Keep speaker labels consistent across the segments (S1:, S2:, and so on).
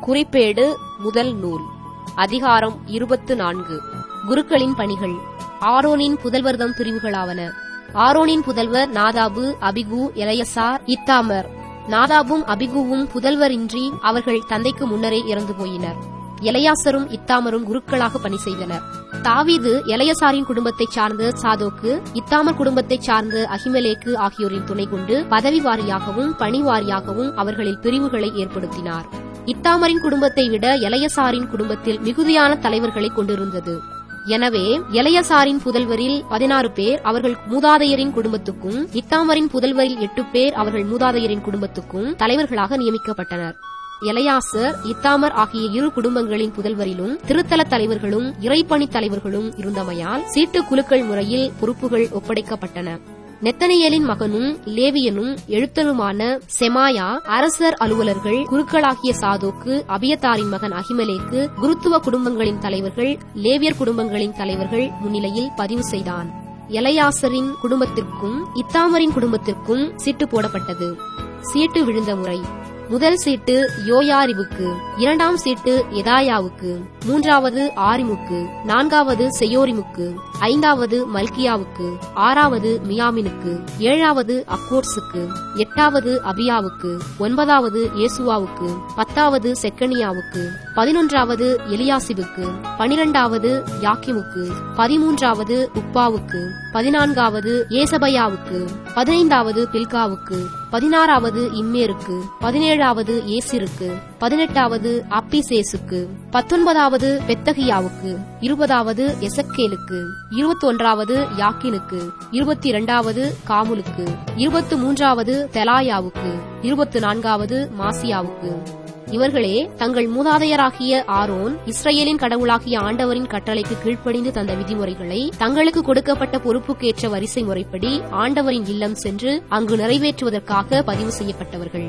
S1: குறிப்பேடு முதல் நூல் அதிகாரம் இருபத்து நான்கு குருக்களின் பணிகள் ஆரோனின் புதல்வர்தம் பிரிவுகளாவன ஆரோனின் புதல்வர் நாதாபு அபிகு எலையசார் இத்தாமர் நாதாபும் அபிகுவும் புதல்வரின்றி அவர்கள் தந்தைக்கு முன்னரே இறந்து போயினர் எலையாசரும் இத்தாமரும் குருக்களாக பணி செய்தனர் தாவீது எலையசாரின் குடும்பத்தைச் சார்ந்த சாதோக்கு இத்தாமர் குடும்பத்தைச் சார்ந்த அகிமலேக்கு ஆகியோரின் துணை கொண்டு பதவி வாரியாகவும் பணி வாரியாகவும் அவர்களில் பிரிவுகளை ஏற்படுத்தினார் இத்தாமரின் குடும்பத்தை விட எலையசாரின் குடும்பத்தில் மிகுதியான தலைவர்களை கொண்டிருந்தது எனவே எலையசாரின் புதல்வரில் பதினாறு பேர் அவர்கள் மூதாதையரின் குடும்பத்துக்கும் இத்தாமரின் புதல்வரில் எட்டு பேர் அவர்கள் மூதாதையரின் குடும்பத்துக்கும் தலைவர்களாக நியமிக்கப்பட்டனர் எலையாசர் இத்தாமர் ஆகிய இரு குடும்பங்களின் புதல்வரிலும் திருத்தல தலைவர்களும் இறைப்பணி தலைவர்களும் இருந்தமையால் சீட்டு குலுக்கள் முறையில் பொறுப்புகள் ஒப்படைக்கப்பட்டன நெத்தனியலின் மகனும் லேவியனும் எழுத்தனுமான செமாயா அரசர் அலுவலர்கள் குருக்களாகிய சாதோக்கு அபியத்தாரின் மகன் அகிமலேக்கு குருத்துவ குடும்பங்களின் தலைவர்கள் லேவியர் குடும்பங்களின் தலைவர்கள் முன்னிலையில் பதிவு செய்தான் எலையாசரின் குடும்பத்திற்கும் இத்தாமரின் குடும்பத்திற்கும் சீட்டு போடப்பட்டது சீட்டு விழுந்த முறை முதல் சீட்டு யோயாரிவுக்கு இரண்டாம் சீட்டு எதாயாவுக்கு மூன்றாவது ஆரிமுக்கு நான்காவது செயோரிமுக்கு ஐந்தாவது மல்கியாவுக்கு ஆறாவது மியாமினுக்கு ஏழாவது அக்கோர்ஸுக்கு எட்டாவது அபியாவுக்கு ஒன்பதாவது இயேசுவாவுக்கு பத்தாவது செக்கனியாவுக்கு பதினொன்றாவது எலியாசிவுக்கு பனிரெண்டாவது யாக்கிமுக்கு பதிமூன்றாவது உப்பாவுக்கு பதினான்காவது ஏசபையாவுக்கு பதினைந்தாவது பில்காவுக்கு பதினாறாவது இம்மேருக்கு பதினேழாவது ஏசிருக்கு பதினெட்டாவது அப்பிசேசுக்கு பத்தொன்பதாவது பெத்தகியாவுக்கு இருபதாவது எசக்கேலுக்கு இருபத்தி ஒன்றாவது யாக்கினுக்கு இருபத்தி இரண்டாவது காமுலுக்கு இருபத்து மூன்றாவது தெலாயாவுக்கு இருபத்து நான்காவது மாசியாவுக்கு இவர்களே தங்கள் மூதாதையராகிய ஆரோன் இஸ்ரேலின் கடவுளாகிய ஆண்டவரின் கட்டளைக்கு கீழ்ப்படிந்து தந்த விதிமுறைகளை தங்களுக்கு கொடுக்கப்பட்ட பொறுப்புக்கேற்ற வரிசை முறைப்படி ஆண்டவரின் இல்லம் சென்று அங்கு நிறைவேற்றுவதற்காக பதிவு செய்யப்பட்டவர்கள்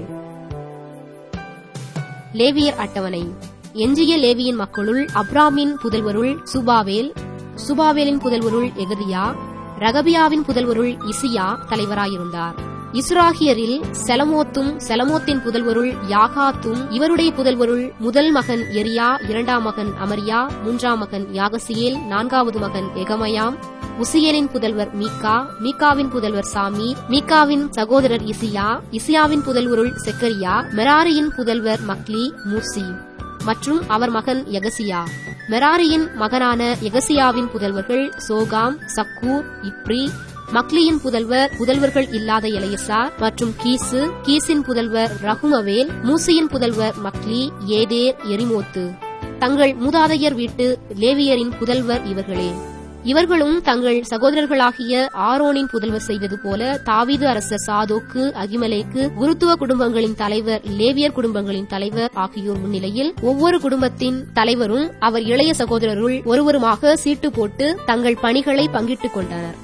S1: லேவியர் அட்டவணை எஞ்சிய லேவியின் மக்களுள் அப்ராமின் புதல்வருள் சுபாவேல் சுபாவேலின் புதல்வருள் எகதியா ரகபியாவின் புதல்வருள் இசியா தலைவராயிருந்தார் இஸ்ராகியரில் செலமோத்தும் செலமோத்தின் புதல்வருள் யாகாத்தும் இவருடைய புதல்வருள் முதல் மகன் எரியா இரண்டாம் மகன் அமரியா மூன்றாம் மகன் யாகசியேல் நான்காவது மகன் எகமயாம் உசியலின் புதல்வர் மீகா மீகாவின் புதல்வர் சாமி மீகாவின் சகோதரர் இசியா இசியாவின் புதல்வருள் செக்கரியா மெராரியின் புதல்வர் மக்லி மூசி மற்றும் அவர் மகன் எகசியா மெராரியின் மகனான எகசியாவின் புதல்வர்கள் சோகாம் சக்கூர் இப்ரி மக்லியின் புதல்வர் புதல்வர்கள் இல்லாத இளையசார் மற்றும் கீசு கீசின் புதல்வர் ரகுமவேல் மூசியின் புதல்வர் மக்லி ஏதேர் எரிமோத்து தங்கள் மூதாதையர் வீட்டு லேவியரின் புதல்வர் இவர்களே இவர்களும் தங்கள் சகோதரர்களாகிய ஆரோனின் புதல்வர் செய்தது போல தாவீது அரசர் சாதோக்கு அகிமலேக்கு குருத்துவ குடும்பங்களின் தலைவர் லேவியர் குடும்பங்களின் தலைவர் ஆகியோர் முன்னிலையில் ஒவ்வொரு குடும்பத்தின் தலைவரும் அவர் இளைய சகோதரருள் ஒருவருமாக சீட்டு போட்டு தங்கள் பணிகளை பங்கிட்டுக் கொண்டனர்